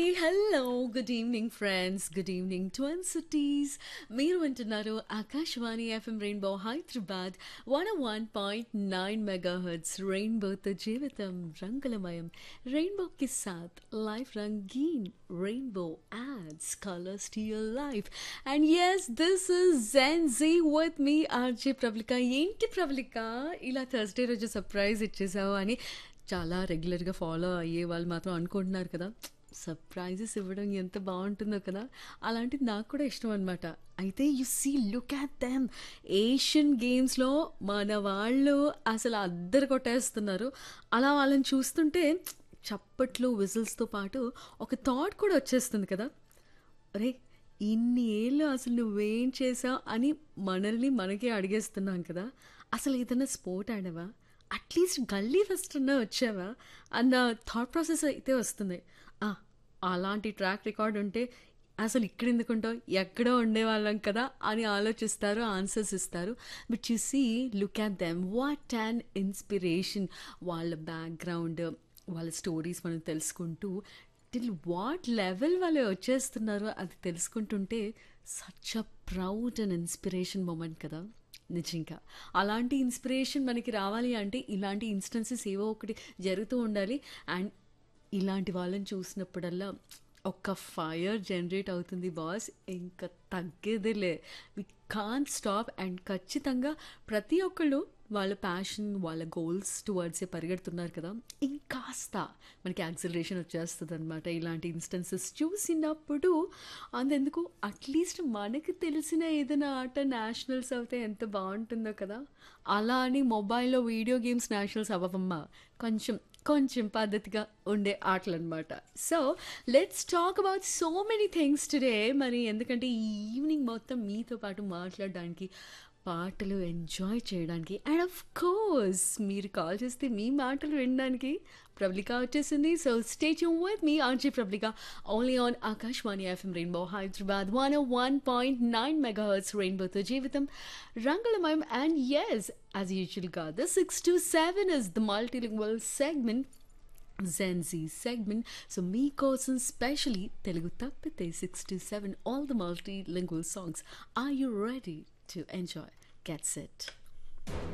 hello good evening friends good evening twin cities మీరు వింటున్నారు Akashvani FM rainbow Hyderabad one one point nine megahertz రెయిన్బోతో జీవితం రంగులమయం rainbow కి సాత్ లైఫ్ రంగీన్ rainbow adds colours to your life and yes this is gen Z with me RJ Prabalika ఏంటి ప్రబలిక ఇలా థర్స్డే రోజు సర్ప్రైజ్ ఇచ్చేసావు అని చాలా రెగ్యులర్గా ఫాలో అయ్యే వాళ్ళు మాత్రం అనుకుంటున్నారు కదా సర్ప్రైజెస్ ఇవ్వడం ఎంత బాగుంటుందో కదా అలాంటిది నాకు కూడా ఇష్టం అనమాట అయితే you see look at them Asian గేమ్స్లో మన వాళ్ళు అసలు అద్దరు కొట్టేస్తున్నారు అలా వాళ్ళని చూస్తుంటే చప్పట్లు విజిల్స్తో పాటు ఒక థాట్ కూడా వచ్చేస్తుంది కదా అరే ఇన్ని ఏళ్ళు అసలు నువ్వేం చేసావు అని మనల్ని మనకే అడిగేస్తున్నాం కదా అసలు ఏదైనా స్పోర్ట్ ఆడావా అట్లీస్ట్ గల్లీ ఫస్ట్ అన్నా వచ్చావా అన్న థాట్ ప్రాసెస్ అయితే వస్తుంది ఆ, అలాంటి ట్రాక్ రికార్డ్ ఉంటే అసలు ఇక్కడ ఎందుకుంటావు ఎక్కడో ఉండేవాళ్ళం కదా అని ఆలోచిస్తారు ఆన్సర్స్ ఇస్తారు but you see look at them what and inspiration వాళ్ళ బ్యాక్గ్రౌండ్ వాళ్ళ స్టోరీస్ మనం తెలుసుకుంటూ టిల్ వాట్ లెవెల్ వాళ్ళు వచ్చేస్తున్నారో అది తెలుసుకుంటుంటే such a proud and inspiration moment కదా నిజంగా అలాంటి ఇన్స్పిరేషన్ మనకి రావాలి అంటే ఇలాంటి ఇన్స్టెన్సెస్ ఏవో ఒకటి జరుగుతూ ఉండాలి అండ్ ఇలాంటి వాళ్ళని చూసినప్పుడల్లా ఒక ఫైర్ జనరేట్ అవుతుంది బాస్ ఇంకా తగ్గేదేలే వి కాన్ స్టాప్ అండ్ ఖచ్చితంగా ప్రతి ఒక్కళ్ళు వాళ్ళ ప్యాషన్ వాళ్ళ గోల్స్ టువర్డ్సే పరిగెడుతున్నారు కదా ఇంకాస్త మనకి యాక్సిలరేషన్ వచ్చేస్తుంది అనమాట ఇలాంటి ఇన్స్టెన్సెస్ చూసినప్పుడు అంతెందుకు అట్లీస్ట్ మనకి తెలిసిన ఏదైనా ఆట నేషనల్స్ అవుతే ఎంత బాగుంటుందో కదా అలా అని మొబైల్లో వీడియో గేమ్స్ నేషనల్స్ అవ్వమ్మా కొంచెం కొంచెం పద్ధతిగా ఉండే ఆటలు అనమాట so let's talk about so many things today మరి ఎందుకంటే ఈ ఈవినింగ్ మొత్తం మీతో పాటు మాట్లాడడానికి పాటలు ఎంజాయ్ చేయడానికి అండ్ ఆఫ్ కోర్స్ మీరు కాల్ చేస్తే మీ మాటలు వినడానికి ప్రబ్లిక వచ్చేసింది so stay tuned with me RJ Prablika only on Akashvani FM rainbow Hyderabad one one point nine megahertz రెయిన్బోతో జీవితం రంగులమయం అండ్ ఎస్ యాజ్ యూజువల్గా the six to seven is the multilingual segment gen Z segment so మీకోసం స్పెషలీ తెలుగు తప్పితే six to seven all the multilingual songs are you ready to enjoy get set